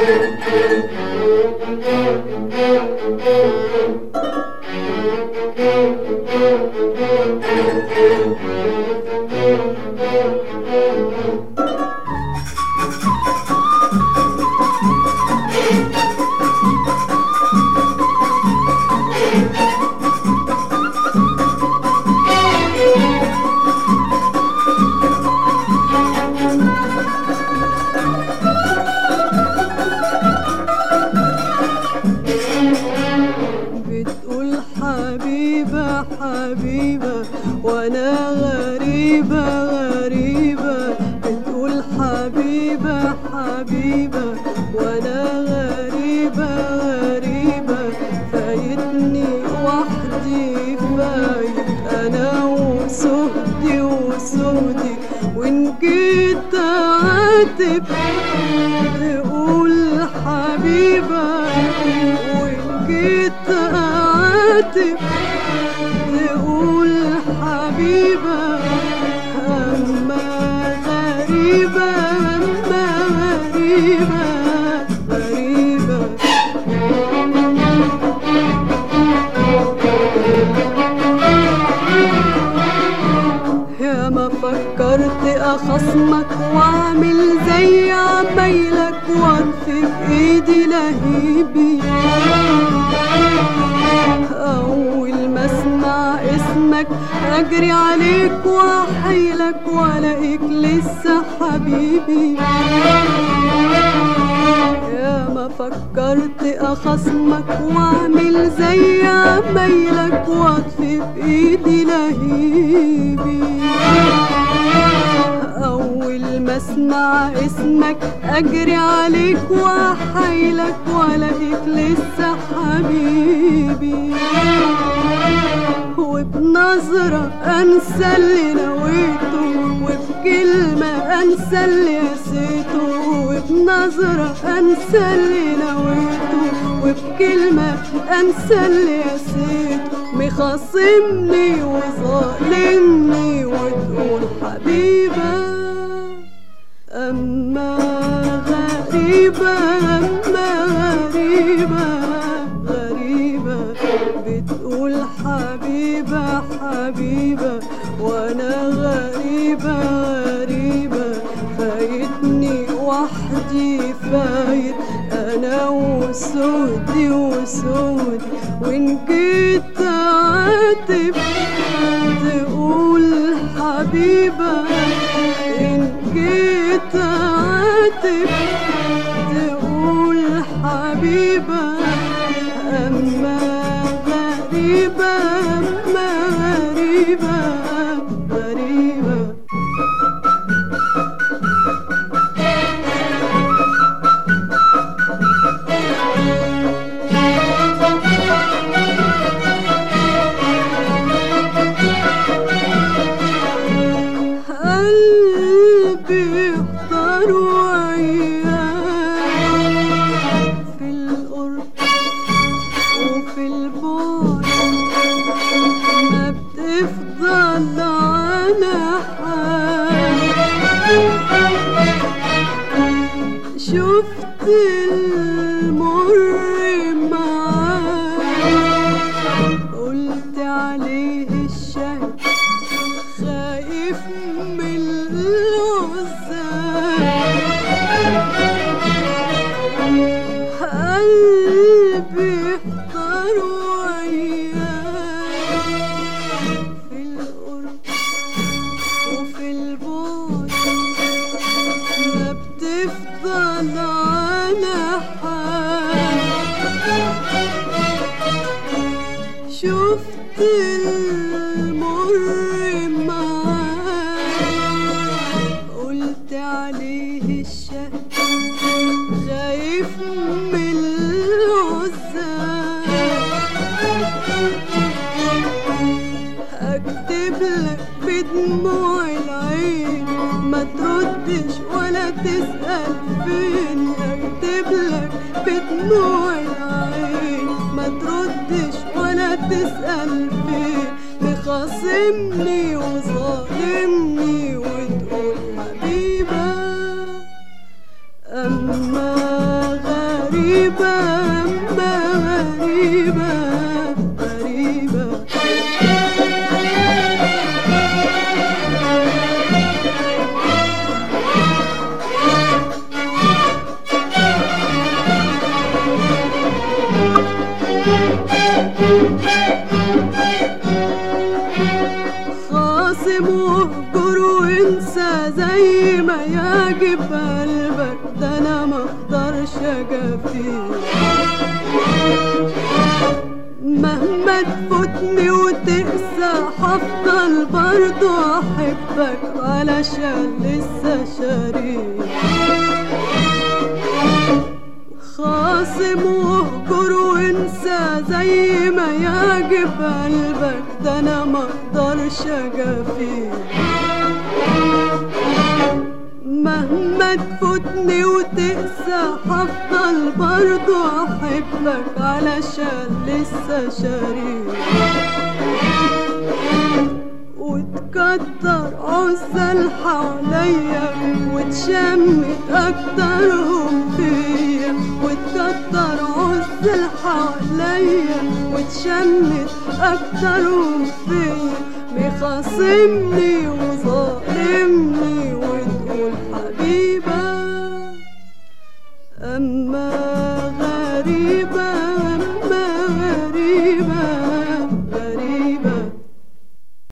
بتقول حبيبة حبيبة وانا غريبة غريبة بتقول حبيبة حبيبة وانا غريبة غريبة فايتني وحدي فايت انا وسهدي وسهدي وان جيت اعاتب تقول حبيبة وإن جيت أعاتب تقول حبيبة أما غريبة أما غريبة غريبة يا ما فكرت اخصمك واعمل زي عمايلك واطفي بايدي لهيبي اول ما اسمع اسمك اجري عليك واحيلك والاقيك لسه حبيبي يا ما فكرت اخصمك واعمل زي عمايلك واطفي بايدي لهيبي اول ما اسمع اسمك اجري عليك واحيلك والاقيك لسه حبيبي وبنظرة انسى اللي نويته وبكلمة انسى اللي نسيته وبنظرة انسى اللي نويته وبكلمة انسى اللي نسيته مخاصمني وظالمني وتقول حبيبة أما غريبة أما غريبة غريبة بتقول حبيبة حبيبة وأنا غريبة غريبة فايتني وحدي فايت أنا وسودي وسودي وإن جيت أعاتب تقول حبيبة إن جيت أعاتب تقول حبيبة أما غريبة أما غريبة غريبة قلبي اختار وياك في القرب وفي البعد ما بتفضل على حال شفت المر معاك قلت عليه الشهد خايف من العزاب قلبي احتار وياك في القرب وفي البعد ما بتفضل على حال شفت المر معاك قلت عليه الشهد خايف من العزاب اكتب لك بدموع العين ما تردش ولا تسأل فين اكتب لك بدموع العين ما تردش ولا تسأل فين مخاصمني وظالمني وتقول حبيبة أما يعجب قلبك ده انا ما اقدرش اجافيه مهما تفوتني وتقسى هفضل برضو احبك علشان لسه شريك خاصم واهجر وانسى زي ما يعجب قلبك ده انا ما اقدرش اجافيك مهما تفوتني وتقسى هفضل برضو احبك علشان لسه شريك وتكتر عزل حواليا وتشمت اكترهم فيا وتكتر عزل حواليا وتشمت اكترهم فيا مخاصمني وظالمني وتقول حبيبة أما